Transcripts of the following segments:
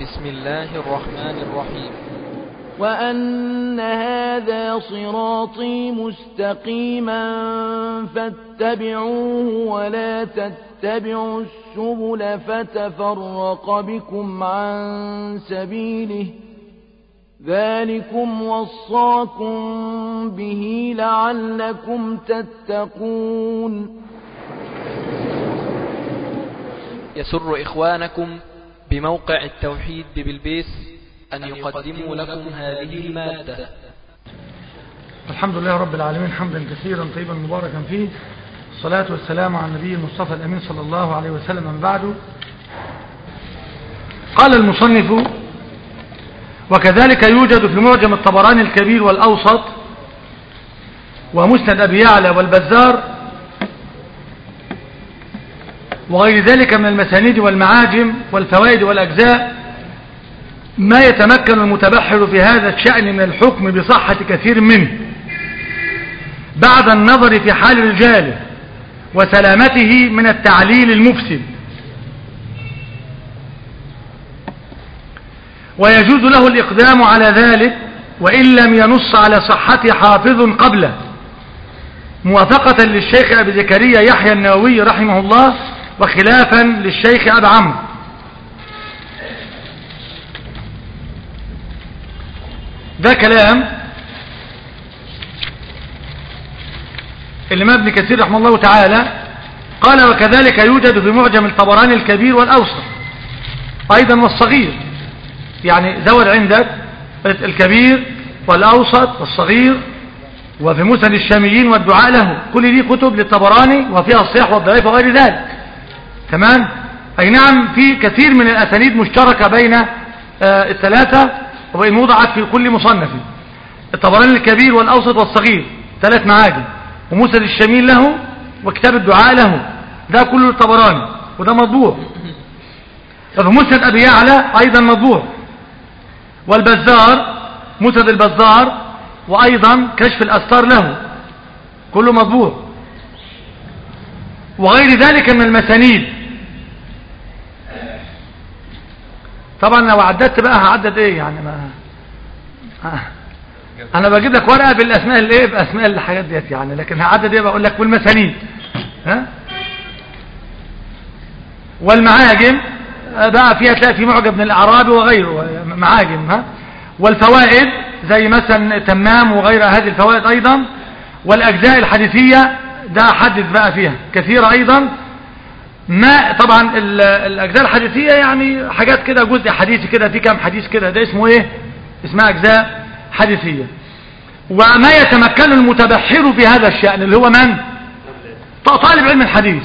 بسم الله الرحمن الرحيم وأن هذا صراطي مستقيما فاتبعوه ولا تتبعوا السبل فتفرق بكم عن سبيله ذلكم وصاكم به لعلكم تتقون يسر إخوانكم بموقع التوحيد ببلبيس أن يقدموا لكم هذه المادة الحمد لله رب العالمين حمدا كثيرا طيبا مباركا فيه الصلاة والسلام على النبي المصطفى الأمين صلى الله عليه وسلم من بعد قال المصنف وكذلك يوجد في معجم الطبراني الكبير والأوسط ومسند أبي يعلى والبزار وغير ذلك من المسانيد والمعاجم والفوائد والأجزاء ما يتمكن المتبحر في هذا الشأن من الحكم بصحة كثير منه بعد النظر في حال رجاله وسلامته من التعليل المفسد ويجوز له الإقدام على ذلك وإن لم ينص على صحة حافظ قبله موافقة للشيخ أبي زكريا يحيى النووي رحمه الله وخلافا للشيخ أبي عمرو ده كلام الإمام ابن كثير رحمه الله تعالى قال وكذلك يوجد في معجم الطبراني الكبير والأوسط أيضا والصغير يعني زود عندك الكبير والأوسط والصغير وفي مسند الشاميين والدعاء له كل دي كتب للطبراني وفيها الصيح والضعيف وغير ذلك تمام أي نعم في كثير من الأسانيد مشتركة بين آه الثلاثة وإن وضعت في كل مصنف الطبراني الكبير والأوسط والصغير ثلاث معاجم ومسند الشميل له وكتاب الدعاء له ده كله الطبراني وده مطبوع ففي مسند أبي يعلى أيضا مطبوع والبزار مسند البزار وأيضا كشف الأستار له كله مطبوع وغير ذلك من المسانيد طبعا لو عددت بقى هعدد ايه يعني ما انا بجيب لك ورقه بالاسماء الايه باسماء الحاجات ديت يعني لكن هعدد ايه بقول لك والمسانيد ها والمعاجم بقى فيها تلاقي في معجم ابن الاعرابي وغيره معاجم ها والفوائد زي مثلا تمام وغير هذه الفوائد ايضا والاجزاء الحديثيه ده حدث بقى فيها كثيره ايضا ما طبعا الاجزاء الحديثيه يعني حاجات كده جزء حديثي كده في كام حديث كده ده اسمه ايه اسمها اجزاء حديثيه وما يتمكن المتبحر في هذا الشأن اللي هو من طالب علم الحديث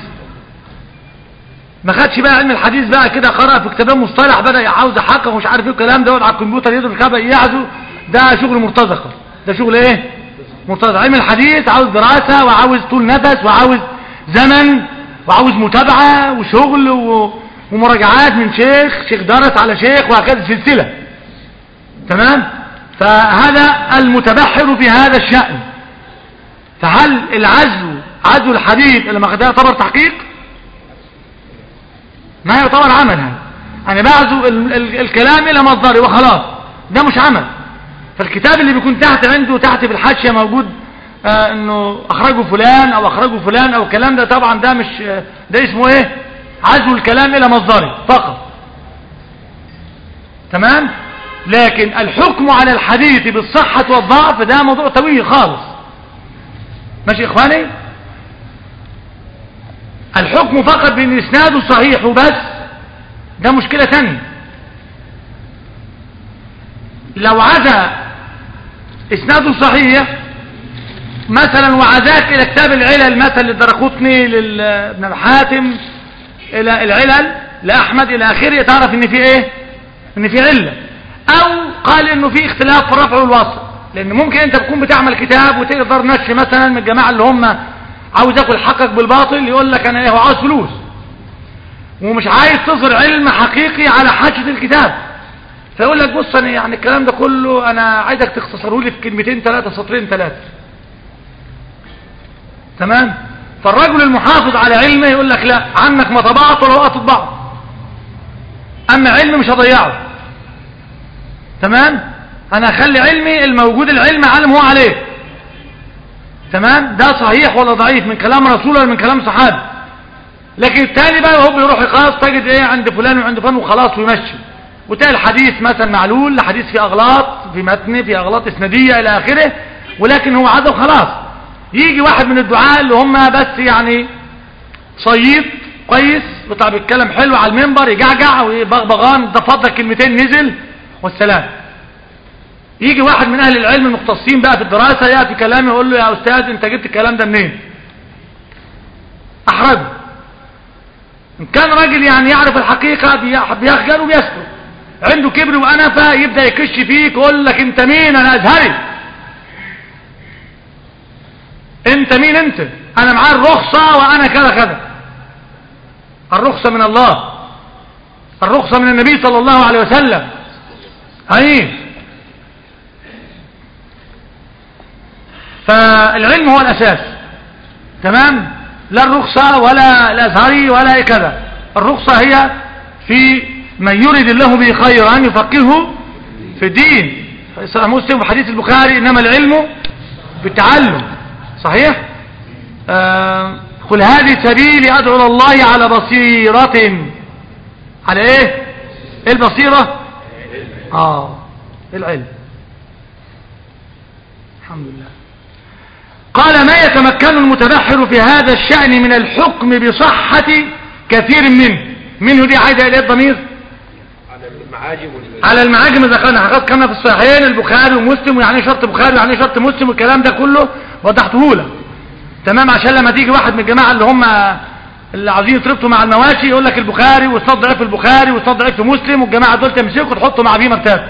ما خدش بقى علم الحديث بقى كده قرأ في كتابين مصطلح بدأ يعاوز يحقق ومش عارف ايه الكلام ده على الكمبيوتر يضرب الكعبة يعزو ده شغل مرتزقه ده شغل ايه مرتزق علم الحديث عاوز دراسة وعاوز طول نفس وعاوز زمن وعاوز متابعة وشغل و... ومراجعات من شيخ شيخ درس على شيخ وهكذا سلسلة تمام فهذا المتبحر في هذا الشأن فهل العزو عزو الحديث اللي ما يعتبر تحقيق ما يعتبر عمل هذا انا بعزو ال... ال... الكلام الى مصدري وخلاص ده مش عمل فالكتاب اللي بيكون تحت عنده تحت في الحاشية موجود آه انه اخرجه فلان او اخرجه فلان او الكلام ده طبعا ده مش آه ده اسمه ايه عزو الكلام الى مصدره فقط تمام لكن الحكم على الحديث بالصحة والضعف ده موضوع طويل خالص ماشي اخواني الحكم فقط بان اسناده صحيح وبس ده مشكلة ثانيه لو عزى اسناده صحيح مثلا وعزاك الى كتاب العلل مثلا للدرقطني لابن الحاتم الى العلل لاحمد الى اخره تعرف ان في ايه ان في عله او قال انه في اختلاف في الرفع والوصل لان ممكن انت تكون بتعمل كتاب وتقدر نشر مثلا من الجماعه اللي هم عاوز ياكل حقك بالباطل يقول لك انا ايه هو عاوز فلوس ومش عايز تظهر علم حقيقي على حاشيه الكتاب فيقول لك بص انا يعني الكلام ده كله انا عايزك تختصره لي في كلمتين ثلاثه سطرين ثلاثه تمام فالرجل المحافظ على علمه يقول لك لا عنك ما طبعت ولا وقت طبعت اما علم مش هضيعه تمام انا اخلي علمي الموجود العلم علم هو عليه تمام ده صحيح ولا ضعيف من كلام رسول ولا من كلام صحابي لكن التاني بقى هو بيروح يقاس تجد ايه عند فلان وعند فلان وخلاص ويمشي وتلاقي الحديث مثلا معلول حديث فيه اغلاط في متن فيه اغلاط اسناديه الى اخره ولكن هو عدو خلاص يجي واحد من الدعاء اللي هم بس يعني صيد كويس بتاع بيتكلم حلو على المنبر يجعجع وبغبغان ده فضل كلمتين نزل والسلام يجي واحد من اهل العلم المختصين بقى في الدراسة يأتي كلام يقول له يا استاذ انت جبت الكلام ده منين احرجه ان كان راجل يعني يعرف الحقيقة بيخجل وبيسكت عنده كبر وانفة يبدأ يكش فيك يقول لك انت مين انا ازهري انت مين انت انا معاه الرخصة وانا كذا كذا الرخصة من الله الرخصة من النبي صلى الله عليه وسلم اي فالعلم هو الاساس تمام لا الرخصة ولا الازهري ولا كذا الرخصة هي في من يريد الله به خيرا يفقهه في الدين صحيح مسلم في حديث البخاري انما العلم بالتعلم صحيح آه قل هذه سبيلي ادعو الى الله على بصيرة على ايه ايه البصيرة اه العلم الحمد لله قال ما يتمكن المتبحر في هذا الشأن من الحكم بصحة كثير منه منه دي عايزة اليه الضمير على المعاجم على المعاجم اذا كان حقيقة كما في الصحيحين البخاري ومسلم ويعني شرط بخاري ويعني شرط مسلم والكلام ده كله وضحته لك تمام عشان لما تيجي واحد من الجماعة اللي هم اللي عايزين يتربطوا مع المواشي يقول لك البخاري واسناد ضعيف في البخاري واسناد ضعيف في مسلم والجماعة دول تمسكوا تحطوا مع بيه مرتاب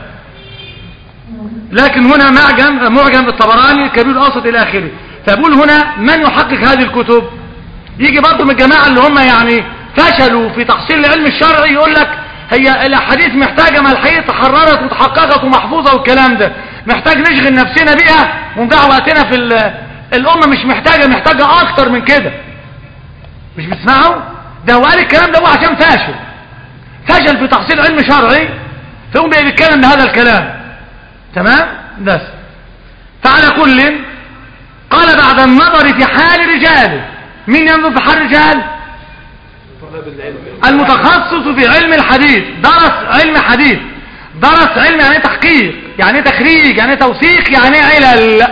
لكن هنا معجم معجم الطبراني كبير الاوسط الى اخره فبقول هنا من يحقق هذه الكتب يجي برضه من الجماعة اللي هم يعني فشلوا في تحصيل العلم الشرعي يقول لك هي الاحاديث محتاجة ما الحقيقة تحررت وتحققت ومحفوظة والكلام ده محتاج نشغل نفسنا بيها ونضيع وقتنا في الامة مش محتاجة محتاجة اكتر من كده مش بتسمعوا ده هو قال الكلام ده هو عشان فاشل فشل في تحصيل علم شرعي فيقوم بيتكلم بهذا الكلام تمام بس فعلى كل قال بعد النظر في حال رجاله مين ينظر في حال رجال طلاب العلم المتخصص في علم الحديث درس علم حديث درس علم يعني تحقيق يعني تخريج يعني توثيق يعني علل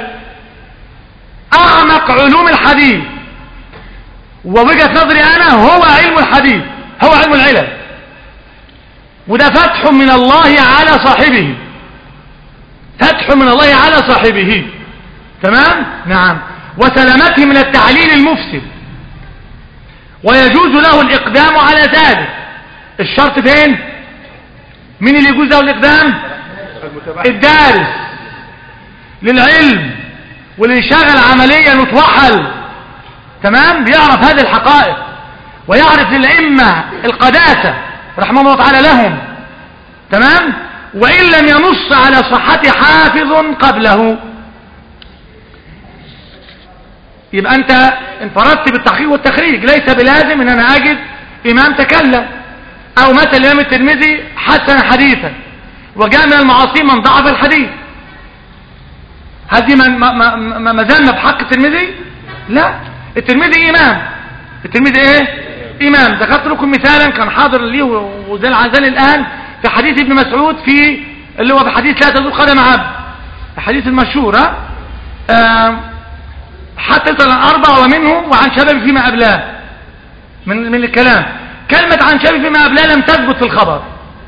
اعمق علوم الحديث ووجهة نظري انا هو علم الحديث هو علم العلل وده فتح من الله على صاحبه فتح من الله على صاحبه تمام نعم وسلامته من التعليل المفسد ويجوز له الإقدام على ذلك الشرط فين مين اللي يجوز له الإقدام المتبحر الدارس للعلم واللي شغل عمليا وتوحل تمام بيعرف هذه الحقائق ويعرف للأئمة القداسة رحمه الله تعالى لهم تمام وإن لم ينص على صحة حافظ قبله يبقى أنت انفردت بالتحقيق والتخريج ليس بلازم أن أنا أجد إمام تكلم أو مثلا الإمام الترمذي حسن حديثا وجاء من المعاصي من ضعف الحديث هذه من- م- م- م- مذمة بحق الترمذي لا الترمذي إمام الترمذي إيه إمام ذكرت لكم مثالا كان حاضر لي وزي العزال الآن في حديث ابن مسعود في اللي هو في حديث لا تزول قدم عبد الحديث المشهور ها آه حتى يصل أربع ومنه وعن شباب فيما قبلاه من من الكلام كلمة عن شباب فيما قبلاه لم تثبت في الخبر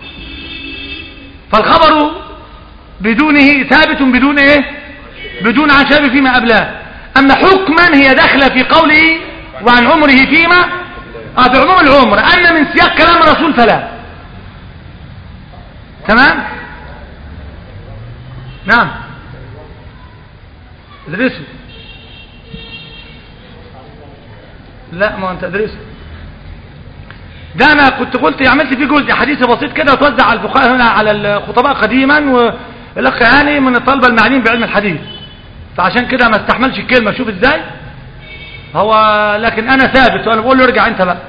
فالخبر بدونه ثابت بدون ايه بدون عن شباب فيما قبلاه أما حكما هي داخلة في قوله وعن عمره فيما آه في عموم العمر أما من سياق كلام الرسول فلا تمام نعم ادرسوا لا ما انت ادرسه ده انا كنت قلت عملت فيه جزء حديث بسيط كده وتوزع على الفقهاء هنا على الخطباء قديما والاخ هاني من الطلبه المعنيين بعلم الحديث فعشان كده ما استحملش الكلمه شوف ازاي هو لكن انا ثابت وانا بقول له ارجع انت بقى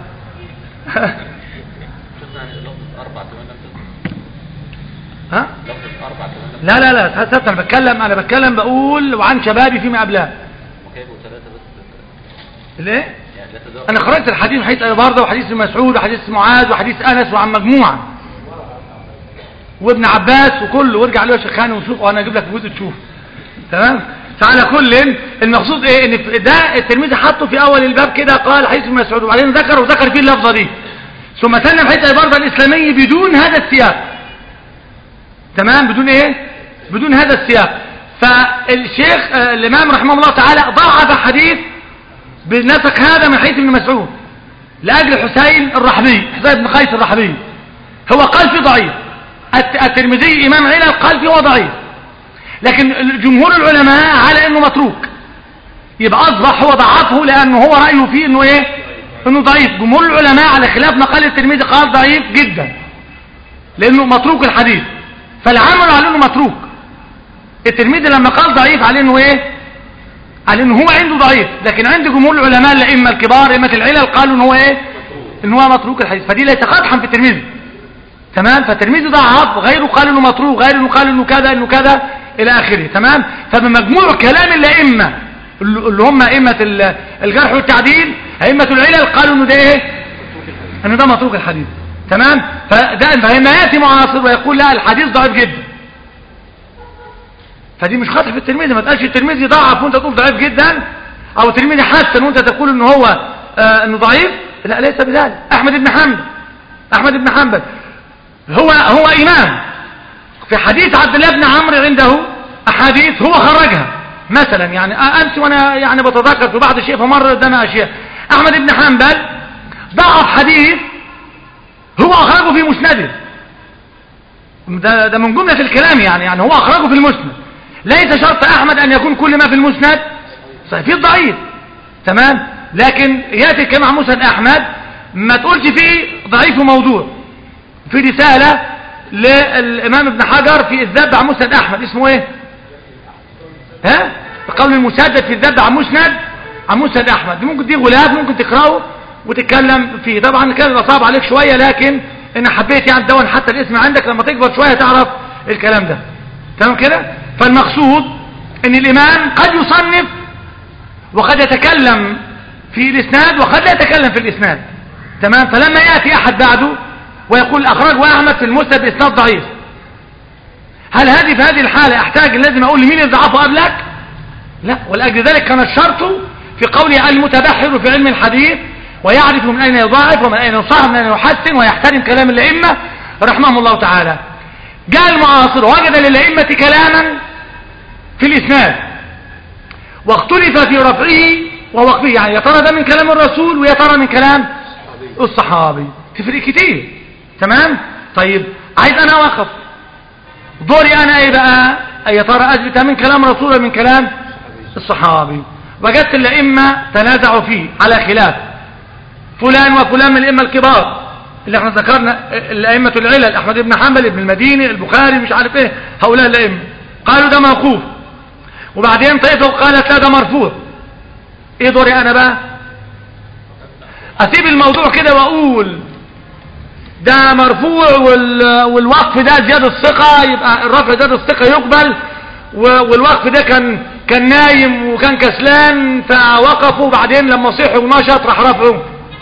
ها لا لا لا ثابت انا بتكلم انا بتكلم بقول وعن شبابي فيما قبلها الايه انا خرجت الحديث من حديث ابي برده وحديث مسعود وحديث معاذ وحديث انس وعن مجموعه وابن عباس وكله وارجع له يا شيخاني ونشوف وانا اجيب لك جزء تشوف تمام فعلى كل المقصود ايه ان في- ده التلميذ حطه في اول الباب كده قال حديث ابن مسعود وبعدين ذكر وذكر فيه اللفظه دي ثم سلم حديث ابي برده الاسلامي بدون هذا السياق تمام بدون ايه بدون هذا السياق فالشيخ آه، الامام رحمه الله تعالى ضعف حديث بنسق هذا من حديث ابن مسعود لاجل حسين الرحبي حسين بن قيس الرحبي هو قال فيه ضعيف الت- الترمذي امام علل قال فيه هو ضعيف لكن جمهور العلماء على انه متروك يبقى اصبح هو ضعفه لانه هو رايه فيه انه ايه انه ضعيف جمهور العلماء على خلاف ما قال الترمذي قال ضعيف جدا لانه متروك الحديث فالعمل على انه متروك الترمذي لما قال ضعيف على انه ايه على انه هو عنده ضعيف لكن عند جمهور العلماء الائمه الكبار ائمه العلل قالوا ان هو ايه ان هو متروك الحديث فدي ليس قدحا في الترمذي تمام فالترمذي ضعف غيره قال انه متروك غيره انه قال انه كذا انه كذا الى اخره تمام فبمجموع كلام الائمه اللي اللي هم ائمه ال- الجرح والتعديل ائمه العلل قالوا انه ده ايه ان ده متروك الحديث تمام فده فلما ياتي معاصر ويقول لا الحديث ضعيف جدا فدي مش خطأ في الترمذي ما تقالش الترمذي ضعف وانت تقول ضعيف جدا او الترمذي حسن وانت تقول ان هو آه انه ضعيف لا ليس بذلك احمد بن حنبل احمد بن حنبل هو هو امام في حديث عبد الله بن عمرو عنده احاديث هو خرجها مثلا يعني امس وانا يعني بتذكر في بعض الشيء فمر قدامي اشياء احمد بن حنبل ضعف حديث هو اخرجه في مسنده ده, ده من جملة الكلام يعني يعني هو اخرجه في المسند ليس شرط احمد ان يكون كل ما في المسند صحيح فيه ضعيف تمام لكن ياتي كما عن مسند احمد ما تقولش فيه ضعيف وموضوع في رسالة للامام ابن حجر في الذب عن مسند احمد اسمه ايه ها بقول المسدد في الذب عن مسند عن مسند احمد دي ممكن دي غلاف ممكن تقراه وتتكلم فيه طبعا كان يبقى صعب عليك شويه لكن انا حبيت يعني تدون حتى الاسم عندك لما تكبر شويه تعرف الكلام ده تمام كده فالمقصود ان الامام قد يصنف وقد يتكلم في الاسناد وقد لا يتكلم في الاسناد تمام فلما ياتي احد بعده ويقول اخرجه احمد في المسند باسناد ضعيف هل هذه في هذه الحالة احتاج لازم اقول لمين اللي ضعفه قبلك لا ولأجل ذلك كان الشرط في قوله المتبحر في علم الحديث ويعرف من اين يضاعف ومن اين يصحح ومن اين يحسن ويحترم كلام الائمة رحمهم الله تعالى جاء المعاصر وجد للائمة كلاما في الاسناد واختلف في رفعه ووقفه يعني يا ترى ده من كلام الرسول ويا ترى من كلام الصحابي تفرق كتير تمام طيب عايز انا اوقف دوري انا ايه بقى اي ترى اثبت من كلام رسول ولا من كلام الصحابي وجدت الائمه تنازعوا فيه على خلاف فلان وفلان من الائمه الكبار اللي احنا ذكرنا الائمه العلل احمد بن حنبل ابن المديني البخاري مش عارف ايه هؤلاء الائمه قالوا ده موقوف وبعدين طائفه قالت لا ده مرفوع ايه دوري انا بقى اسيب الموضوع كده واقول ده مرفوع وال... والوقف ده زيادة الثقة يبقى الرفع زيادة الثقة يقبل و... والوقف ده كان كان نايم وكان كسلان فوقفوا وبعدين لما صحي ونشط راح رفعه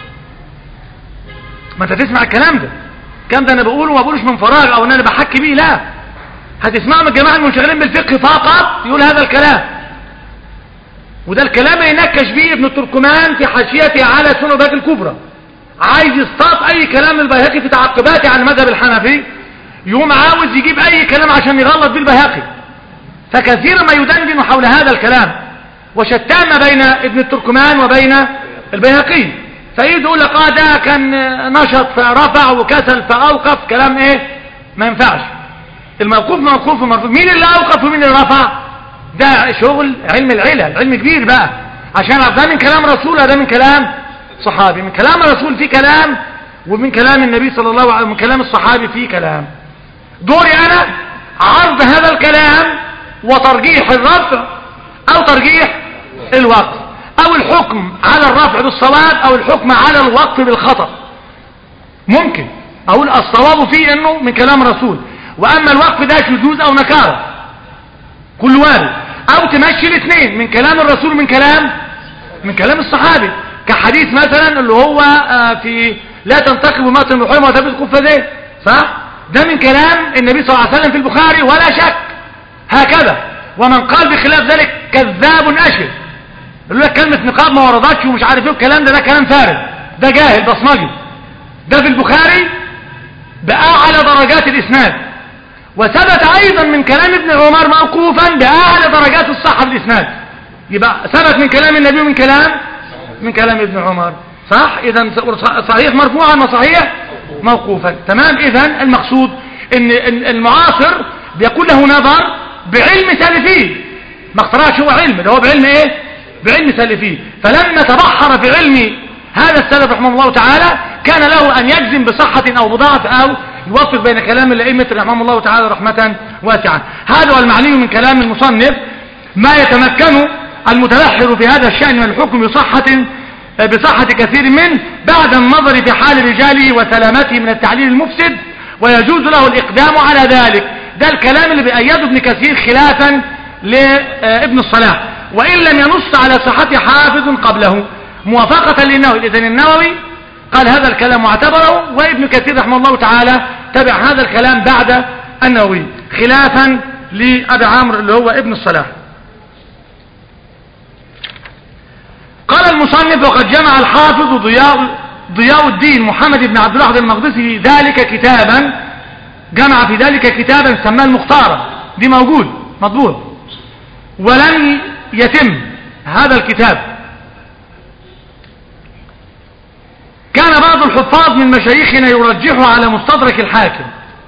ما انت تسمع الكلام ده الكلام ده انا بقوله ما بقولوش من فراغ او ان انا بحكي بيه لا هتسمعه من الجماعه المنشغلين بالفقه فقط يقول هذا الكلام وده الكلام اللي نكش بيه ابن التركمان في حاشيته على سنن البيهقي الكبرى عايز يصطاد اي كلام البيهقي في تعقباته عن المذهب الحنفي يقوم عاوز يجيب اي كلام عشان يغلط بيه البيهقي فكثيرا ما يدندن حول هذا الكلام وشتان ما بين ابن التركمان وبين البيهقي فيجي يقول لك اه ده كان نشط فرفع وكسل فاوقف كلام ايه ما ينفعش الموقوف موقوف ومرفوع مين اللي اوقف ومين اللي رفع ده شغل علم العلل علم كبير بقى عشان اعرف ده من كلام رسول ولا ده من كلام صحابي من كلام الرسول في كلام ومن كلام النبي صلى الله عليه وسلم من كلام الصحابي في كلام دوري انا عرض هذا الكلام وترجيح الرفع او ترجيح الوقف او الحكم على الرفع بالصواب او الحكم على الوقف بالخطأ ممكن اقول الصواب فيه انه من كلام رسول واما الوقف ده شذوذ او نكاره كل وارد او تمشي الاثنين من كلام الرسول من كلام من كلام الصحابي كحديث مثلا اللي هو آه، في لا تنتقب مات المحرم وتبت قفزين صح ده من كلام النبي صلى الله عليه وسلم في البخاري ولا شك هكذا ومن قال بخلاف ذلك كذاب اشر يقول لك كلمة نقاب ما وردتش ومش عارف ايه الكلام ده ده كلام فارغ ده جاهل بصمجي ده في البخاري بأعلى درجات الإسناد وثبت أيضا من كلام ابن عمر موقوفا بأعلى درجات الصحة في الإسناد يبقى ثبت من كلام النبي ومن كلام من كلام ابن عمر صح إذا صحيح مرفوعا وصحيح موقوفا تمام إذا المقصود إن إن المعاصر بيكون له نظر بعلم سلفيه ما اخترعش هو علم ده هو بعلم ايه بعلم سلفيه فلما تبحر في علم هذا السلف رحمه الله تعالى كان له أن يجزم بصحة أو بضعف أو يوفق بين كلام الأئمة رحمه الله تعالى رحمة واسعة هذا هو المعني من كلام المصنف ما يتمكن المتبحر في هذا الشأن من الحكم بصحة بصحة كثير منه بعد النظر في حال رجاله وسلامته من التعليل المفسد ويجوز له الإقدام على ذلك ده الكلام اللي بأيده ابن كثير خلافا لابن الصلاح وإن لم ينص على صحة حافظ قبله موافقة للنووي إذن النووي قال هذا الكلام معتبره وابن كثير رحمه الله تعالى تبع هذا الكلام بعد النووي خلافا لأبي عامر اللي هو ابن الصلاح قال المصنف وقد جمع الحافظ ضياء ضياء الدين محمد بن عبد الله المقدسي ذلك كتابا جمع في ذلك كتابا سماه المختارة دي موجود مطبوع ولم يتم هذا الكتاب كان بعض الحفاظ من مشايخنا يرجحه على مستدرك الحاكم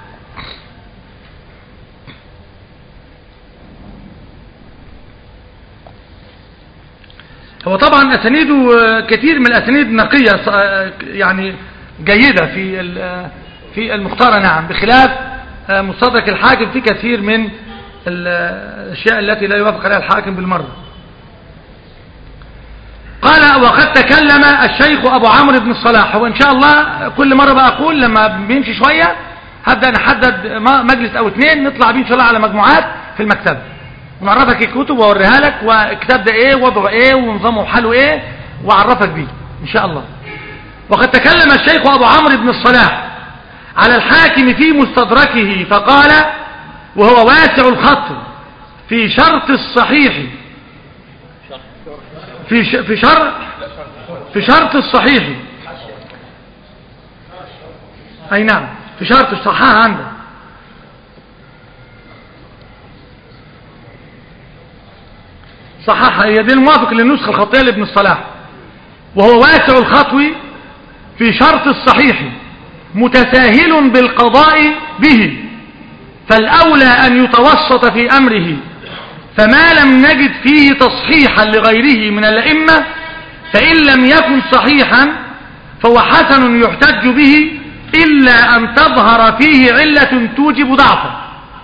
هو طبعا أسانيده كثير من الأسانيد نقية يعني جيدة في في المختارة نعم بخلاف مستدرك الحاكم في كثير من الأشياء التي لا يوافق عليها الحاكم بالمرة قال وقد تكلم الشيخ أبو عمرو بن الصلاح هو إن شاء الله كل مرة بقول لما بيمشي شوية هبدأ نحدد مجلس أو اثنين نطلع بيه إن شاء الله على مجموعات في المكتبة ونعرفك الكتب وأوريها لك والكتاب ده إيه وضعه إيه ونظامه وحاله إيه وأعرفك بيه إن شاء الله وقد تكلم الشيخ أبو عمرو بن الصلاح على الحاكم في مستدركه فقال وهو واسع الخط في شرط الصحيح في في شرط في شرط الصحيح اي نعم في شرط الصحاح عندك صحاح هي دي الموافق للنسخة الخطية لابن الصلاح وهو واسع الخطو في شرط الصحيح متساهل بالقضاء به فالأولى أن يتوسط في أمره فما لم نجد فيه تصحيحا لغيره من الأئمة فإن لم يكن صحيحا فهو حسن يحتج به إلا أن تظهر فيه علة توجب ضعفا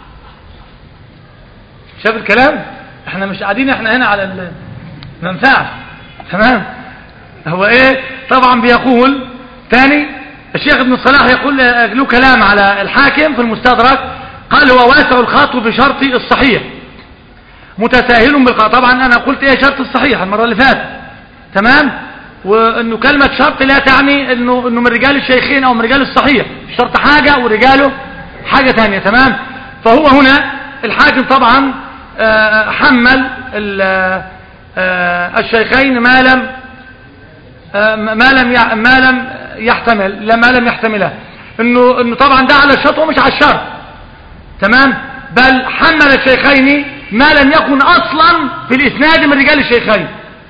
شاف الكلام احنا مش قاعدين احنا هنا على المنفعة تمام هو ايه طبعا بيقول تاني الشيخ ابن الصلاح يقول له كلام على الحاكم في المستدرك قال هو واسع الخط بشرط الصحيح متساهل بالقضاء طبعا انا قلت ايه شرط الصحيح المرة اللي فاتت تمام وانه كلمة شرط لا تعني انه انه من رجال الشيخين او من رجال الصحيح شرط حاجة ورجاله حاجة ثانيه تمام فهو هنا الحاكم طبعا حمل الشيخين ما لم ما لم ما لم يحتمل ما لم يحتمله انه انه طبعا ده على الشرط ومش على الشرط تمام بل حمل الشيخين ما لم يكن اصلا في الاسناد من رجال الشيخين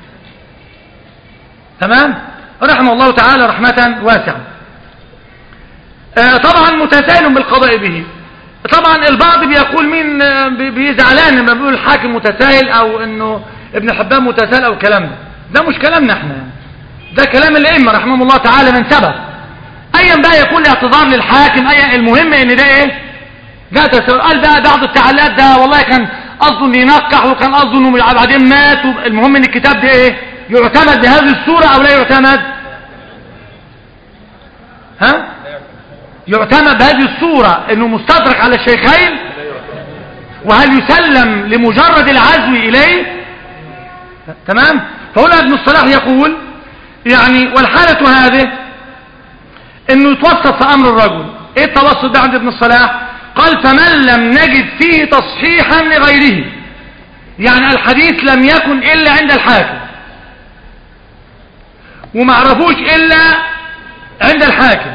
تمام رحمه الله تعالى رحمة واسعة آه طبعا متساهل بالقضاء به طبعا البعض بيقول مين بيزعلان لما بيقول الحاكم متساهل او انه ابن حبان متساهل او الكلام ده ده مش كلامنا احنا ده كلام الائمه رحمه الله تعالى من سبق ايا بقى يكون اعتذار للحاكم اي المهم ان ده ايه ده تساهل قال بقى بعض التعليقات ده والله كان قصده انه ينقح وكان قصده انه بعدين مات المهم ان الكتاب ده ايه يعتمد بهذه الصورة او لا يعتمد ها يعتمد بهذه الصورة انه مستدرك على الشيخين وهل يسلم لمجرد العزو اليه تمام فهنا ابن الصلاح يقول يعني والحالة هذه انه يتوسط في امر الرجل ايه التوسط ده عند ابن الصلاح قال فمن لم نجد فيه تصحيحا لغيره يعني الحديث لم يكن الا عند الحاكم وما عرفوش الا عند الحاكم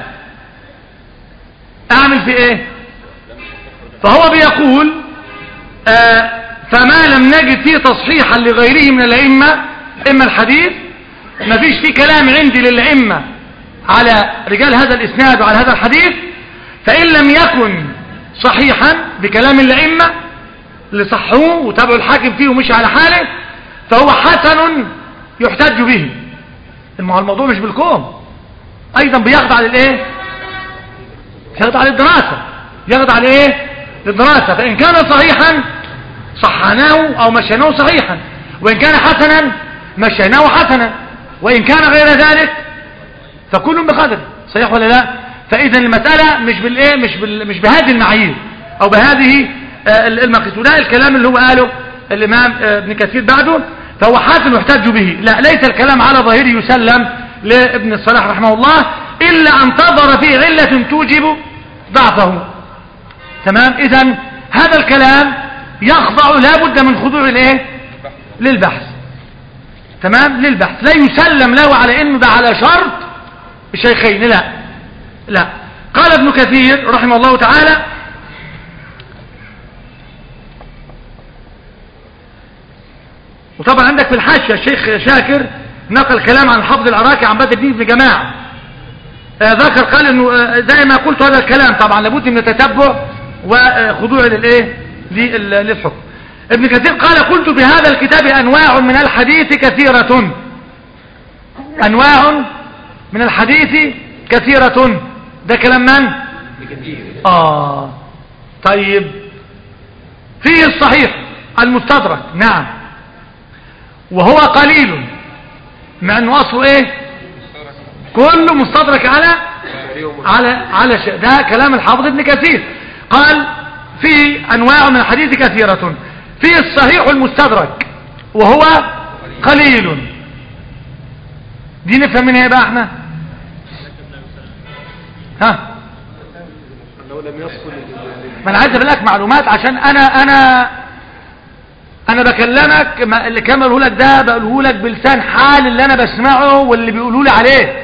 اعمل في ايه فهو بيقول آه فما لم نجد فيه تصحيحا لغيره من الائمه اما الحديث ما فيش فيه كلام عندي للائمه على رجال هذا الاسناد وعلى هذا الحديث فان لم يكن صحيحا بكلام الائمه اللي صحوه وتابعوا الحاكم فيه ومشي على حاله فهو حسن يحتج به الموضوع مش بالكوم ايضا بيخضع للايه يخضع للدراسة يخضع لايه للدراسة فان كان صحيحا صحناه او مشيناه صحيحا وان كان حسنا مشيناه حسنا وان كان غير ذلك فكل بقدر صحيح ولا لا فاذا المسألة مش بالايه مش بال... مش بهذه المعايير او بهذه المقيس وده الكلام اللي هو قاله الامام ابن كثير بعده فهو حسن يحتج به لا ليس الكلام على ظاهره يسلم لابن الصلاح رحمه الله إلا أن تظهر فيه علة توجب ضعفه تمام إذا هذا الكلام يخضع لا بد من خضوع الايه للبحث تمام للبحث لا يسلم له على انه ده على شرط الشيخين لا لا قال ابن كثير رحمه الله تعالى وطبعا عندك في الحاشية الشيخ شاكر نقل كلام عن الحافظ العراقي عن بدر الدين بن جماعة آه ذكر قال انه آه زي ما قلت هذا الكلام طبعا لابد من التتبع وخضوع للايه للحكم ابن كثير قال قلت بهذا الكتاب انواع من الحديث كثيرة انواع من الحديث كثيرة ده كلام من اه طيب فيه الصحيح المستدرك نعم وهو قليل مع انه اصله ايه كله مستدرك على على على شيء ده كلام الحافظ ابن كثير قال في انواع من الحديث كثيرة في الصحيح المستدرك وهو قليل دي نفهم منها ايه بقى احنا ها لو لم يصل ما انا عايز لك معلومات عشان انا انا انا بكلمك ما اللي كان بقوله لك ده بقوله لك بلسان حال اللي انا بسمعه واللي بيقولوا لي عليه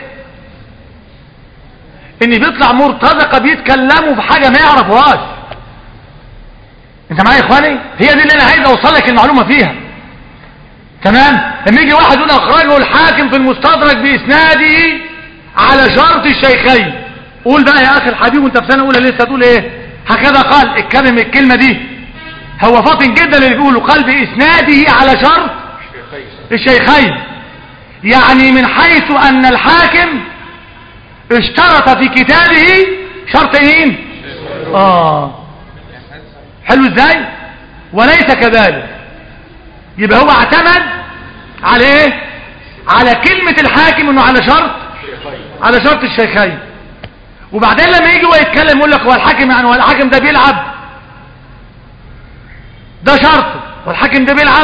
ان بيطلع مرتزقه بيتكلموا في حاجه ما يعرفوهاش انت معايا يا اخواني هي دي اللي انا عايز اوصل لك المعلومه فيها تمام لما يجي واحد يقول اخرجه الحاكم في المستدرك باسناده على شرط الشيخين قول بقى يا اخي الحبيب وانت في سنه اولى لسه تقول ايه هكذا قال اتكلم الكلمه دي هو فاطن جدا اللي بيقوله قال باسناده على شرط الشيخين يعني من حيث ان الحاكم اشترط في كتابه شرطين اه حلو ازاي وليس كذلك يبقى هو اعتمد على ايه على كلمة الحاكم انه على شرط على شرط الشيخين وبعدين لما يجي ويتكلم يقول لك هو الحاكم يعني هو الحاكم ده بيلعب ده شرطه والحاكم ده بيلعب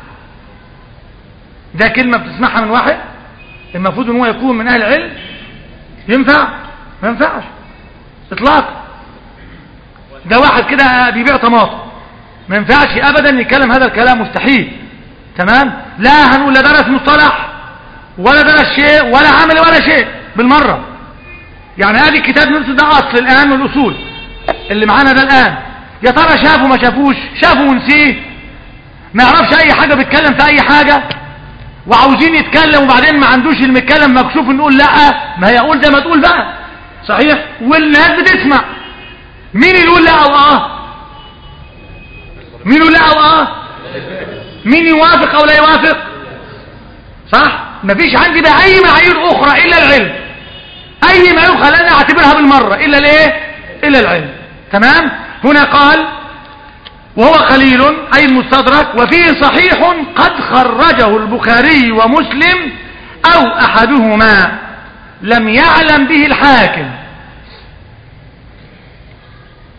ده كلمة بتسمعها من واحد المفروض ان هو يكون من اهل العلم ينفع ما ينفعش اطلاقا ده واحد كده بيبيع طماطم ما ينفعش ابدا يتكلم هذا الكلام مستحيل تمام لا هنقول لا درس مصطلح ولا درس شيء ولا عمل ولا شيء بالمرة يعني هذه الكتاب نفسه ده اصل الان من الاصول اللي معانا ده الان يا ترى شافه ما شافوش شافه ونسيه ما يعرفش اي حاجة بيتكلم في اي حاجة وعاوزين يتكلم وبعدين ما عندوش المتكلم مكشوف نقول لا ما هي اقول زي ما تقول بقى صحيح والناس بتسمع مين اللي يقول لا او اه مين يقول لا او اه مين يوافق او لا يوافق صح مفيش عندي بقى اي معايير اخرى الا العلم اي معايير خلاني اعتبرها بالمرة الا الايه الا العلم تمام هنا قال وهو قليل أي المستدرك وفيه صحيح قد خرجه البخاري ومسلم أو أحدهما لم يعلم به الحاكم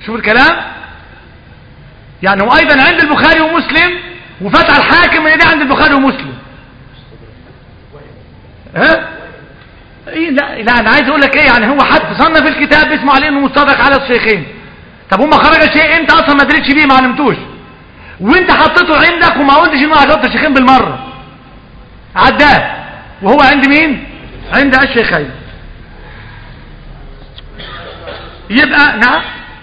شوف الكلام يعني وايضا عند البخاري ومسلم وفتح الحاكم ان ده عند البخاري ومسلم ها إيه لا لا انا عايز اقول لك ايه يعني هو حد صنف الكتاب اسمه عليه انه مستدرك على الشيخين طب هم خرج شيء انت اصلا ما دريتش بيه ما علمتوش وانت حطيته عندك وما قلتش انه هحط الشيخين بالمره عداه وهو عند مين عند الشيخين يبقى نعم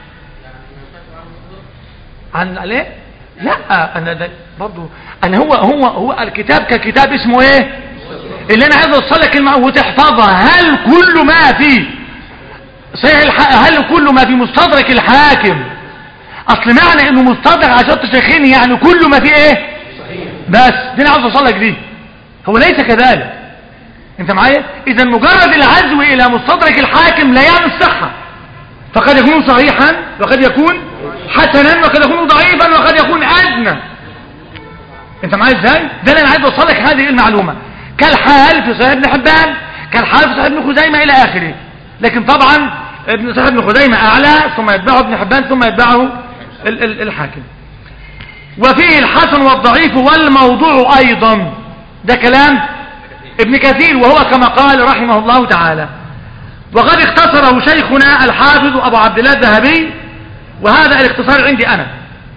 عن ليه لا انا ده برضه انا هو هو هو الكتاب ككتاب اسمه ايه اللي انا عايز اوصل لك المع... وتحفظها هل كل ما في صحيح الح... هل كل ما في مستدرك الحاكم اصل معنى انه مستدرك على شرط الشيخين يعني كل ما في ايه بس دي انا عاوز اوصل لك دي هو ليس كذلك انت معايا اذا مجرد العزو الى مستدرك الحاكم لا يعني الصحه فقد يكون صحيحا وقد يكون حسنا وقد يكون ضعيفا وقد يكون ادنى انت معايا ازاي ده اللي انا عايز اوصل لك هذه المعلومه كالحال في صحيح ابن حبان كالحال في صحيح ابن خزيمه الى اخره لكن طبعا ابن صحيح ابن خزيمه اعلى ثم يتبعه ابن حبان ثم يتبعه ال ال الحاكم وفيه الحسن والضعيف والموضوع ايضا ده كلام ابن كثير وهو كما قال رحمه الله تعالى وقد اختصره شيخنا الحافظ ابو عبد الله الذهبي وهذا الاختصار عندي انا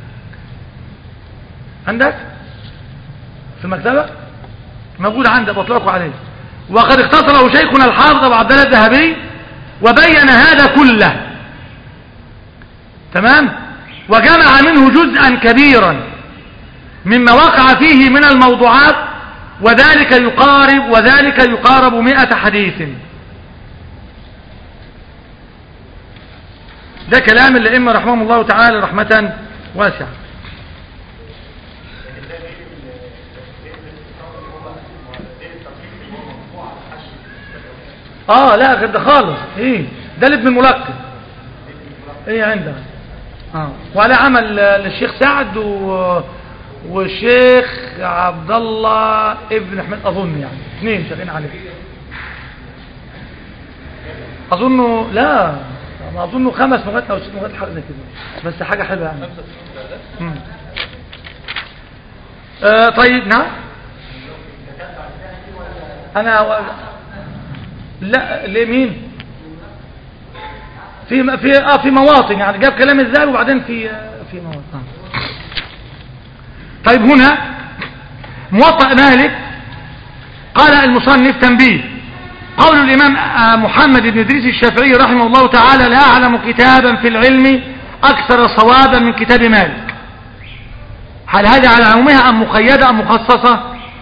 عندك في المكتبه موجود عندي بطلقه عليه وقد اختصره شيخنا الحافظ ابو عبد الله الذهبي وبين هذا كله تمام وجمع منه جزءا كبيرا مما وقع فيه من الموضوعات وذلك يقارب وذلك يقارب مئة حديث ده كلام الأئمة رحمهم الله تعالى رحمة واسعة اه لا غير ده خالص ايه ده لابن الملقن ايه عندك اه وعلى عمل للشيخ سعد و... والشيخ عبد الله ابن احمد اظن يعني اثنين شغالين عليه اظنه لا ما اظنه خمس لغات او ست لغات حاجه زي كده بس حاجه حلوه يعني مم. آه طيب نعم انا و... لا لمين في في اه في مواطن يعني جاب كلام الذهبي وبعدين في في مواطن آه. طيب هنا موطأ مالك قال المصنف تنبيه قول الإمام محمد بن إدريس الشافعي رحمه الله تعالى لا أعلم كتابا في العلم أكثر صوابا من كتاب مالك هل هذا على عمومها أم مقيدة أم مخصصة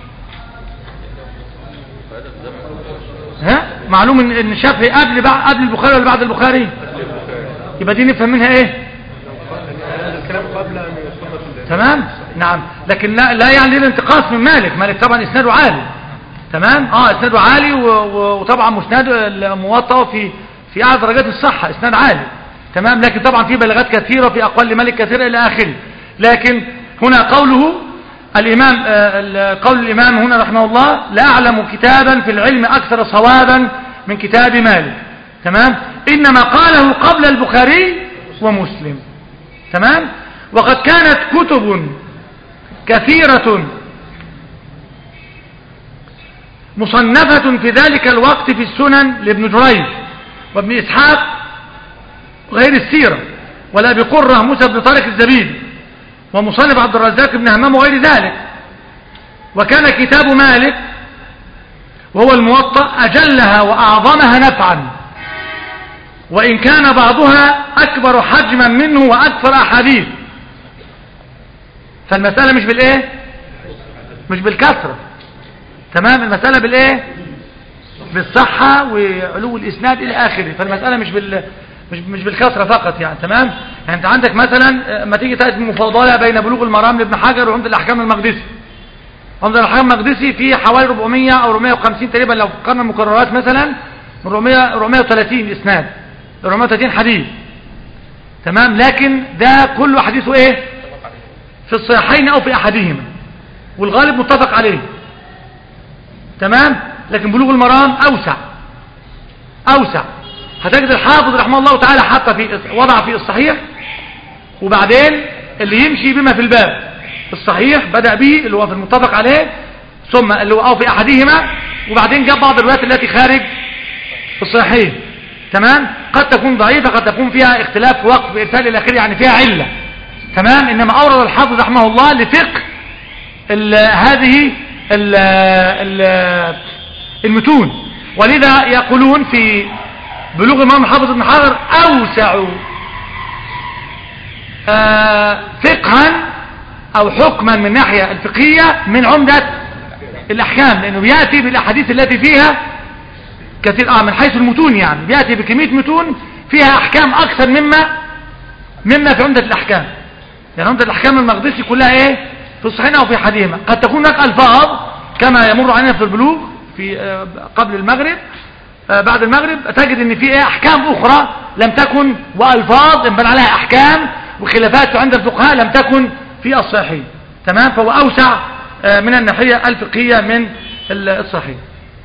ها معلوم ان الشافعي قبل بعد قبل البخاري ولا بعد البخاري يبقى دي نفهم منها ايه الكلام قبل ان يصدق تمام نعم لكن لا, لا يعني الانتقاص من مالك مالك طبعا اسناده عالي تمام اه اسناده عالي و- و- وطبعا مسناد الموطأ في في اعلى درجات الصحة اسناد عالي تمام لكن طبعا في بلاغات كثيرة في اقوال مالك كثيرة الى اخره لكن هنا قوله الامام آه، ال- قول الامام هنا رحمه الله لا اعلم كتابا في العلم اكثر صوابا من كتاب مالك تمام انما قاله قبل البخاري ومسلم تمام وقد كانت كتب كثيرة مصنفة في ذلك الوقت في السنن لابن جريج وابن إسحاق غير السيرة ولا بقرة موسى بن طارق الزبيب ومصنف عبد الرزاق بن همام وغير ذلك وكان كتاب مالك وهو الموطأ أجلها وأعظمها نفعا وإن كان بعضها أكبر حجما منه وأكثر أحاديث فالمسألة مش بالإيه مش بالكثرة تمام المسألة بالإيه بالصحة وعلو الإسناد إلى آخره فالمسألة مش بال مش مش بالكثرة فقط يعني تمام يعني أنت عندك مثلا ما تيجي تأتي مفاضلة بين بلوغ المرام لابن حجر وعمدة الأحكام المقدسي عمدة الأحكام المقدسي في حوالي 400 أو 450 تقريبا لو فكرنا المكررات مثلا من 400 430 إسناد 430 حديث تمام لكن ده كل حديثه ايه في الصحيحين او في احدهما والغالب متفق عليه تمام لكن بلوغ المرام اوسع اوسع هتجد الحافظ رحمه الله تعالى حتى في وضع في الصحيح وبعدين اللي يمشي بما في الباب الصحيح بدأ به اللي هو في المتفق عليه ثم اللي هو أو في أحدهما وبعدين جاب بعض الروايات التي خارج الصحيح تمام قد تكون ضعيفة قد تكون فيها اختلاف في وقف إرسال إلى آخره يعني فيها علة تمام إنما أورد الحافظ رحمه الله لفقه ال هذه ال ال المتون ولذا يقولون في بلوغ الإمام الحافظ بن حجر أوسع آه، فقها أو حكما من ناحية الفقهية من عمدة الأحكام لأنه بيأتي بالأحاديث التي فيها كثير آه من حيث المتون يعني بيأتي بكمية متون فيها أحكام أكثر مما مما في عمدة الأحكام يعني عمدة الأحكام المقدسي كلها إيه في الصحيحين أو في أحدهما قد تكون هناك ألفاظ كما يمر علينا في البلوغ في آه، قبل المغرب آه، بعد المغرب تجد ان في ايه احكام اخرى لم تكن والفاظ ينبنى عليها احكام وخلافات عند الفقهاء لم تكن في الصحيح تمام فهو اوسع آه، من الناحيه الفقهيه من ال- الصحيح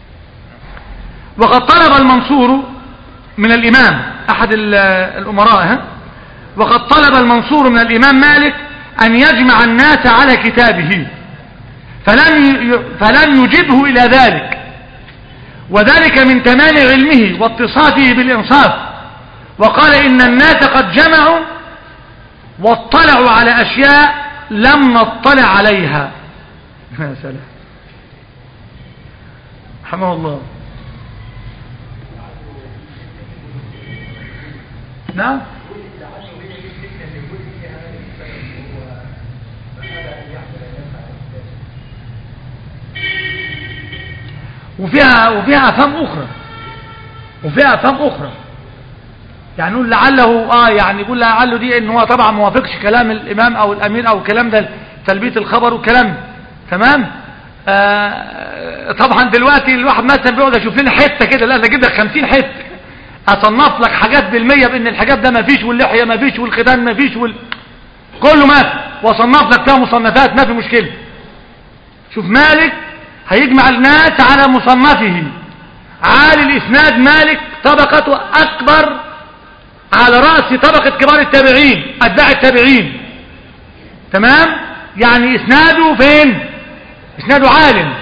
وقد طلب المنصور من الامام احد ال- الامراء ها؟ وقد طلب المنصور من الامام مالك ان يجمع الناس على كتابه فلن ي- فلن يجبه الى ذلك وذلك من تمام علمه واتصافه بالإنصاف وقال إن الناس قد جمعوا واطلعوا على أشياء لم نطلع عليها يا سلام رحمه الله نعم وفيها وفيها افهام اخرى وفيها افهام اخرى يعني نقول لعله اه يعني يقول لعله دي ان هو طبعا ما وافقش كلام الامام او الامير او الكلام ده تلبيه الخبر والكلام تمام آه طبعا دلوقتي الواحد مثلا بيقعد يشوف لنا حته كده لا ده اجيب لك 50 حته اصنف لك حاجات بالمية بان الحجاب ده ما فيش واللحيه ما فيش والختان ما فيش وال... كله ما في واصنف لك فيها مصنفات ما في مشكله شوف مالك هيجمع الناس على مصنفه عالي الإسناد مالك طبقته أكبر على رأس طبقة كبار التابعين أتباع التابعين تمام يعني إسناده فين إسناده عالم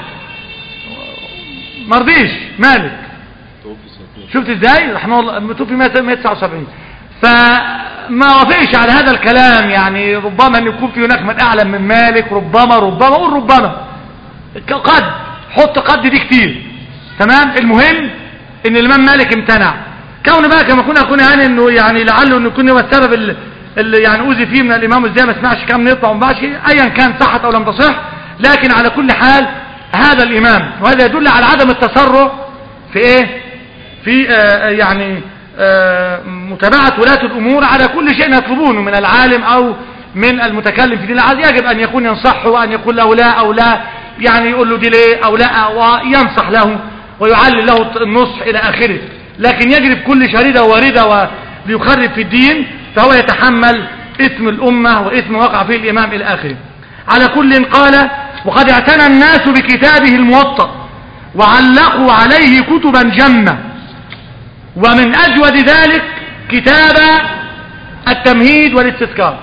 مرضيش مالك شفت ازاي رحمه الله توفي 179 فما وافقش على هذا الكلام يعني ربما ان يكون في هناك من اعلم من مالك ربما ربما قول ربما قد حط قد دي كتير تمام المهم ان الامام مالك امتنع كون بقى كما كنا كنا يعني انه يعني لعله انه يكون هو السبب اللي, اللي يعني اوذي فيه من الامام ازاي ما سمعش كلام يطلع وما باش ايا كان صحت او لم تصح لكن على كل حال هذا الامام وهذا يدل على عدم التسرع في ايه في آه يعني آه متابعة ولاة الامور على كل شيء يطلبونه من العالم او من المتكلم في دين العز يجب ان يكون ينصحه وان يقول له لا او لا يعني يقول له دي ليه او لا وينصح له ويعلل له النصح الى اخره لكن يجري في كل شريدة واردة وليخرب في الدين فهو يتحمل اسم الامة واسم وقع فيه الامام الى اخره على كل قال وقد اعتنى الناس بكتابه الموطأ وعلقوا عليه كتبا جمة ومن اجود ذلك كتاب التمهيد والاستذكار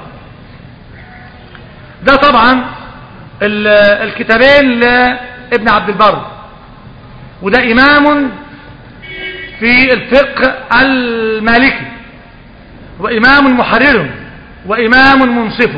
ده طبعا الكتابين لابن عبد البر وده امام في الفقه المالكي وامام محرر وامام منصف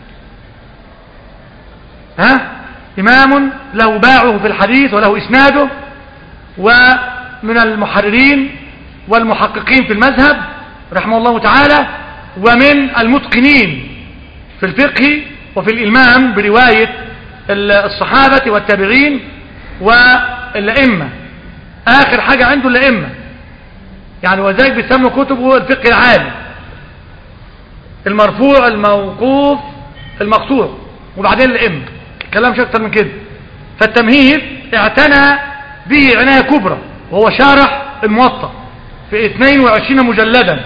ها امام له باعه في الحديث وله اسناده ومن المحررين والمحققين في المذهب رحمه الله تعالى ومن المتقنين في الفقه وفي الإلمام برواية الصحابة والتابعين والأئمة آخر حاجة عنده الأئمة يعني وذلك بيسموا كتبه الفقه العالي المرفوع الموقوف المقطوع وبعدين الأئمة كلام مش أكتر من كده فالتمهيد اعتنى به عناية كبرى وهو شارح الموطأ في 22 مجلدا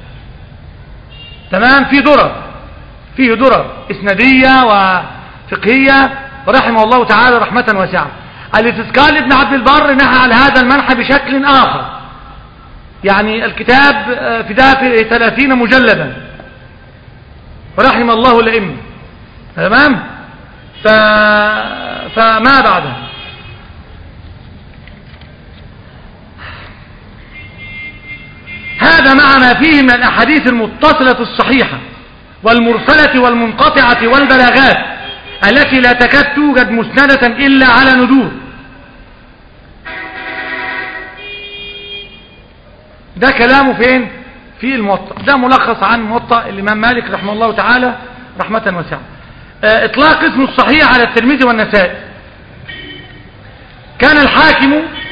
تمام في درر فيه درر إسنادية وفقهية ورحمه الله تعالى رحمة واسعة الاستذكار لابن عبد البر نهى على هذا المنحى بشكل آخر يعني الكتاب في ده في 30 مجلدا رحم الله الأئمة تمام ف... فما بعدها هذا مع ما فيه من الأحاديث المتصلة الصحيحة والمرسلة والمنقطعة والبلاغات التي لا تكاد توجد مسندة إلا على ندور ده كلامه فين في الموطأ ده ملخص عن موطأ الإمام مالك رحمه الله تعالى رحمة واسعة آه، إطلاق اسم الصحيح على الترمذي والنسائي كان الحاكم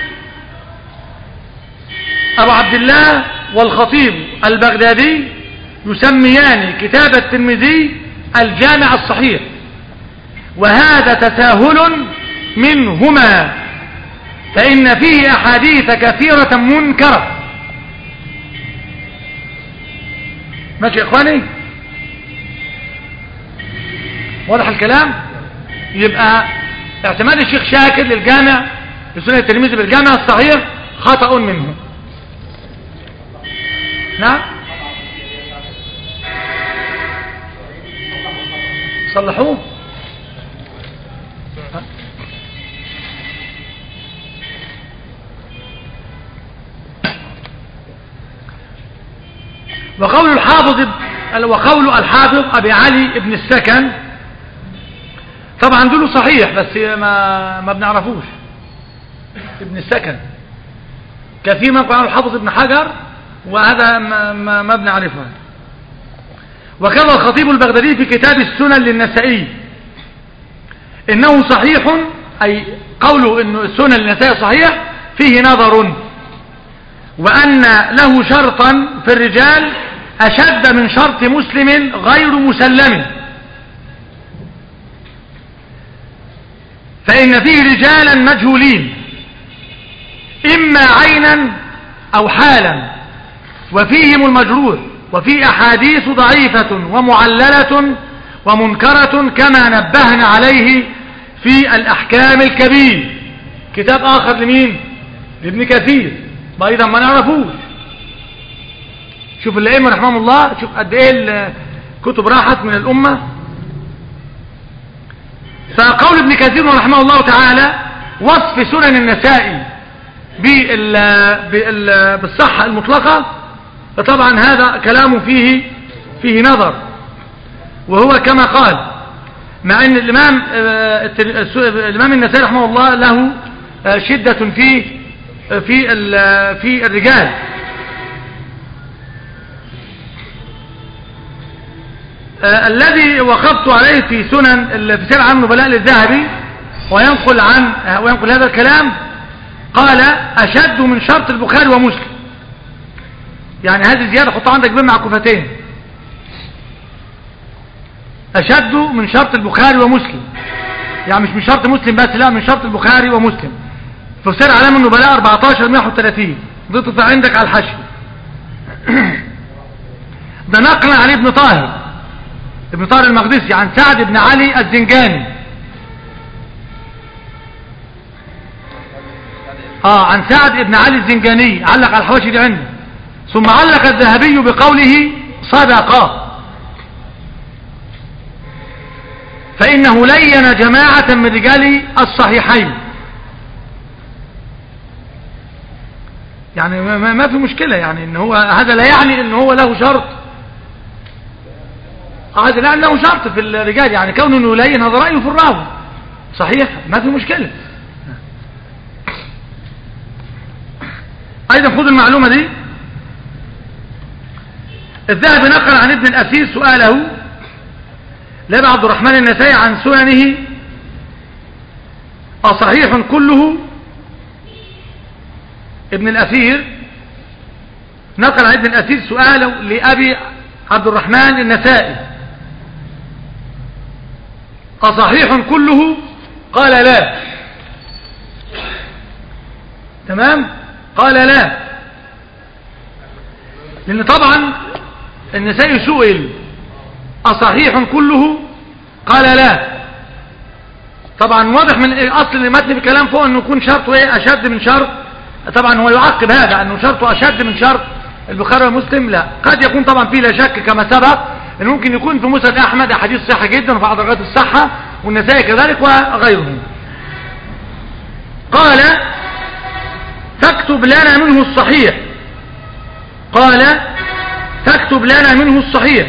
أبو عبد الله والخطيب البغدادي يسميان كتاب الترمذي الجامع الصحيح وهذا تساهل منهما فإن فيه أحاديث كثيرة منكرة ماشي يا إخواني واضح الكلام يبقى اعتماد الشيخ شاكر للجامع لسنة الترمذي بالجامع الصحيح خطأ منه نعم صلحوه وقول الحافظ وقول الحافظ أبي علي ابن السكن طبعا دول صحيح بس ما ما بنعرفوش ابن السكن كان في من قال الحافظ ابن حجر وهذا ما, ما, ما بنعرفه وكذا الخطيب البغدادي في كتاب السنن للنسائي انه صحيح اي قوله انه السنن للنسائي صحيح فيه نظر وان له شرطا في الرجال اشد من شرط مسلم غير مسلم فان فيه رجالا مجهولين اما عينا او حالا وفيهم المجروح وفي أحاديث ضعيفة ومعللة ومنكرة كما نبهنا عليه في الأحكام الكبير كتاب آخر لمين لابن كثير أيضا ما نعرفوش شوف الأئمة رحمه الله شوف قد ايه الكتب راحت من الأمة فقول ابن كثير رحمه الله تعالى وصف سنن النسائي بالصحة المطلقة فطبعا هذا كلام فيه فيه نظر وهو كما قال مع ان الامام الامام النسائي رحمه الله له شدة في في في الرجال الذي وقفت عليه في سنن في سير عن نبلاء للذهبي وينقل عن وينقل هذا الكلام قال أشد من شرط البخاري ومسلم يعني هذه الزيادة حطها عندك بين معكوفتين أشد من شرط البخاري ومسلم يعني مش من شرط مسلم بس لا من شرط البخاري ومسلم فسير علام النبلاء 14 130 ضغط عندك على الحشي ده نقلا عن ابن طاهر ابن طاهر المقدسي عن سعد بن علي الزنجاني اه عن سعد بن علي الزنجاني علق على الحواشي دي عنده ثم علق الذهبي بقوله صدق فإنه لين جماعة من رجال الصحيحين يعني ما, ما في مشكلة يعني ان هو هذا لا يعني ان هو له شرط هذا لا له شرط في الرجال يعني كونه يلين هذا رأيه في الراوي صحيح ما في مشكلة ايضا خذوا المعلومة دي الذهبي نقل عن ابن الأسير سؤاله لابن عبد الرحمن النسائي عن سننه أصحيح كله ابن الأثير نقل عن ابن الأثير سؤاله لأبي عبد الرحمن النسائي أصحيح كله قال لا تمام قال لا لأن طبعا النسائي سئل أصحيح كله قال لا طبعا واضح من أصل المتن بكلام فوق أنه يكون شرطه إيه أشد من شرط طبعا هو يعقب هذا أنه شرطه أشد من شرط البخاري ومسلم لا قد يكون طبعا فيه لا شك كما سبق ان ممكن يكون في مسند احمد احاديث صحيحه جدا وفي درجات الصحه والنسائي كذلك وغيرهم قال فاكتب لنا منه الصحيح قال فاكتب لنا منه الصحيح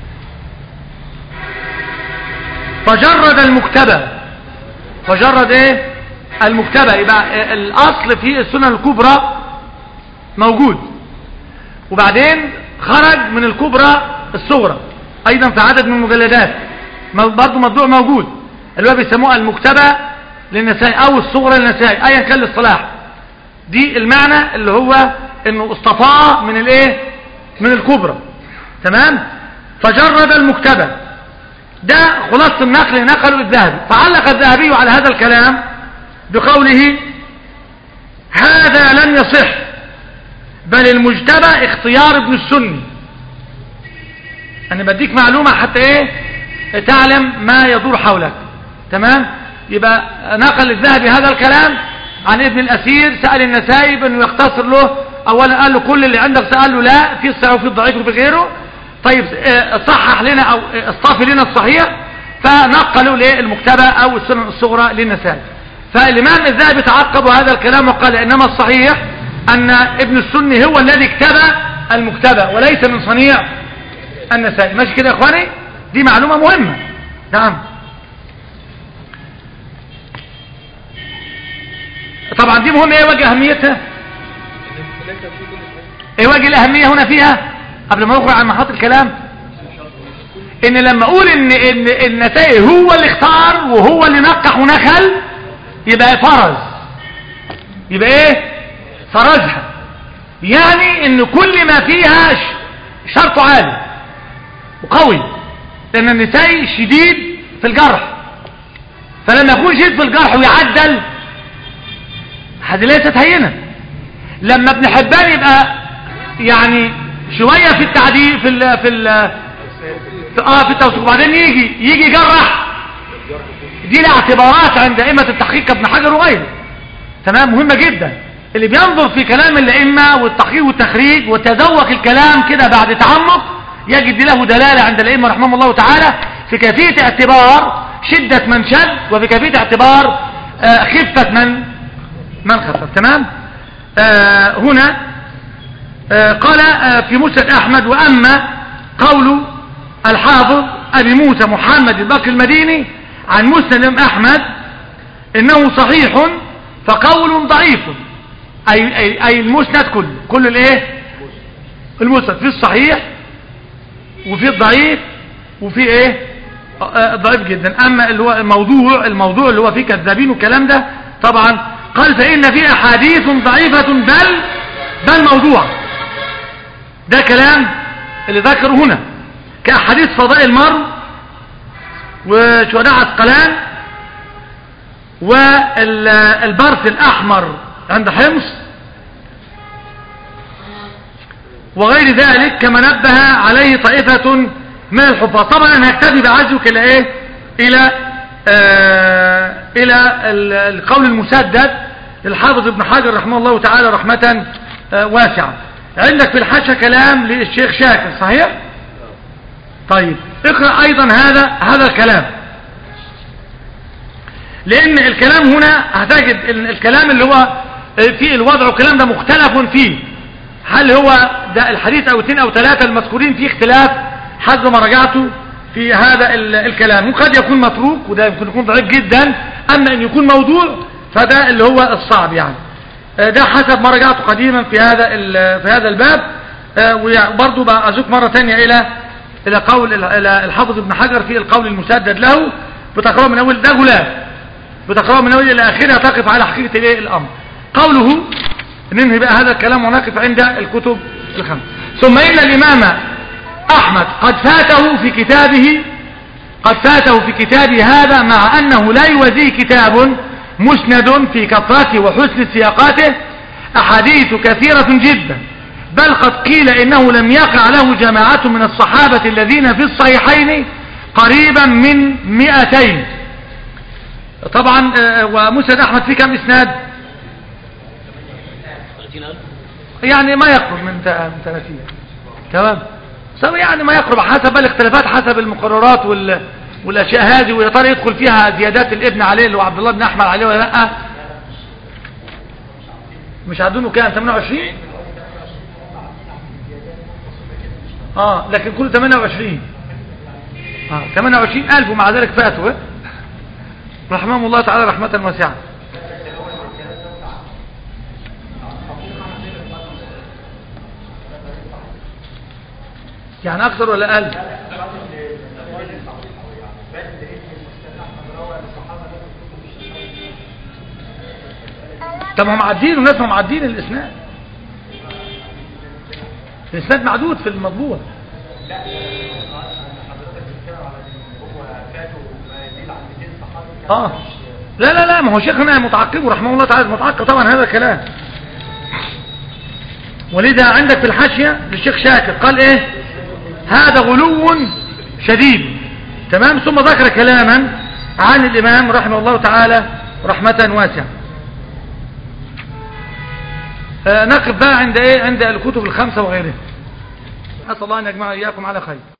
فجرد المكتبة فجرد ايه المكتبة يبقى الاصل في السنن الكبرى موجود وبعدين خرج من الكبرى الصغرى ايضا في عدد من المجلدات برضه مطبوع موجود اللي هو بيسموها المكتبة للنسائي او الصغرى للنسائي ايا كان الاصطلاح دي المعنى اللي هو انه اصطفاه من الايه من الكبرى تمام فجرد المكتبة ده خلاصة النقل نقله الذهبي فعلق الذهبي على هذا الكلام بقوله هذا لم يصح بل المجتبى اختيار ابن السني انا بديك معلومة حتى ايه تعلم ما يدور حولك تمام يبقى نقل الذهبي هذا الكلام عن ابن الأسير سأل النسائي بأنه يختصر له أولا قال له كل اللي عندك سأل له لا في الصحيح وفي الضعيف وفي غيره طيب صحح لنا أو اصطفي لنا الصحيح فنقلوا للمكتبة أو السنن الصغرى للنسائي فالإمام الذهبي تعقب هذا الكلام وقال إنما الصحيح أن ابن السني هو الذي اكتبى المكتبة وليس من صنيع النسائي ماشي كده يا إخواني دي معلومة مهمة نعم طبعا دي مهمة ايه وجه اهميتها ايه وجه الاهمية هنا فيها قبل ما نخرج عن محط الكلام ان لما اقول ان, إن النتائج هو اللي اختار وهو اللي نقح ونخل يبقى فرز يبقى ايه فرزها يعني ان كل ما فيها شرط عالي وقوي لان النتائج شديد في الجرح فلما يكون شديد في الجرح ويعدل هذه ليست هينة لما ابن حبان يبقى يعني شوية في التعديل في ال في ال في اه في التوثيق وبعدين يجي يجي يجرح دي لها اعتبارات عند ائمه التحقيق كابن حجر وغيره تمام مهمة جدا اللي بينظر في كلام الائمه والتحقيق والتخريج وتذوق الكلام كده بعد تعمق يجد له دلالة عند الائمه رحمهم الله تعالى في كيفية اعتبار شدة من شد وفي كيفية اعتبار آه خفة من من خفف تمام آه هنا آه قال آه في مسند أحمد وأما قول الحافظ أبي موسى محمد البكر المديني عن مسلم أحمد إنه صحيح فقول ضعيف أي, أي, أي المسند كله كل الايه المسند في الصحيح وفي الضعيف وفي ايه ضعيف جدا اما اللي هو الموضوع الموضوع اللي هو فيه كذابين والكلام ده طبعا قال فإن في أحاديث ضعيفة بل بل موضوع ده كلام اللي ذكره هنا كأحاديث فضائل مر وشهداء عسقلان والبرس الأحمر عند حمص وغير ذلك كما نبه عليه طائفة من الحفاظ طبعا انا هكتفي بعزك الى ايه الى آه الى القول المسدد للحافظ ابن حجر رحمه الله تعالى رحمة آه واسعة عندك في الحاشة كلام للشيخ شاكر صحيح طيب اقرأ ايضا هذا هذا الكلام لان الكلام هنا هتجد الكلام اللي هو فيه الوضع والكلام ده مختلف فيه هل هو ده الحديث او اثنين او ثلاثة المذكورين فيه اختلاف حسب ما رجعته في هذا الكلام وقد يكون متروك وده يمكن يكون ضعيف جدا اما ان يكون موضوع فده اللي هو الصعب يعني ده حسب ما رجعته قديما في هذا في هذا الباب وبرضه بقى ازوك مرة تانية الى الى قول الى الحافظ ابن حجر في القول المسدد له بتقرأ من اول ده غلاف بتقرأ من اول الى اخره تقف على حقيقة الايه الامر قوله ننهي بقى هذا الكلام ونقف عند الكتب الخمس ثم ان الامام احمد قد فاته في كتابه قد فاته في كتابه هذا مع انه لا يوازيه كتاب مسند في كثرته وحسن سياقاته احاديث كثيرة جدا بل قد قيل انه لم يقع له جماعة من الصحابة الذين في الصحيحين قريبا من مئتين طبعا ومسند احمد في كم اسناد يعني ما يقرب من 30 تمام سواء يعني ما يقرب حسب بقى الاختلافات حسب المقررات وال والاشياء هذه ويا ترى يدخل فيها زيادات الابن عليه اللي هو عبد الله بن احمد عليه ولا لا مش عدونه كام 28 اه لكن كله 28 اه 28000 ومع ذلك فاتوا إيه؟ رحمهم الله تعالى رحمة واسعة يعني اكثر ولا اقل طب هم معدين وناس هم معدين الاسناد الاسناد معدود في المطبوع اه لا لا لا ما هو شيخنا متعقب رحمه الله تعالى متعقب طبعا هذا كلام ولذا عندك في الحاشية للشيخ شاكر قال ايه هذا غلو شديد تمام ثم ذكر كلاما عن الامام رحمه الله تعالى رحمة واسعة آه نقف بقى عند ايه عند الكتب الخمسة وغيرها أسأل الله أن يجمع إياكم على خير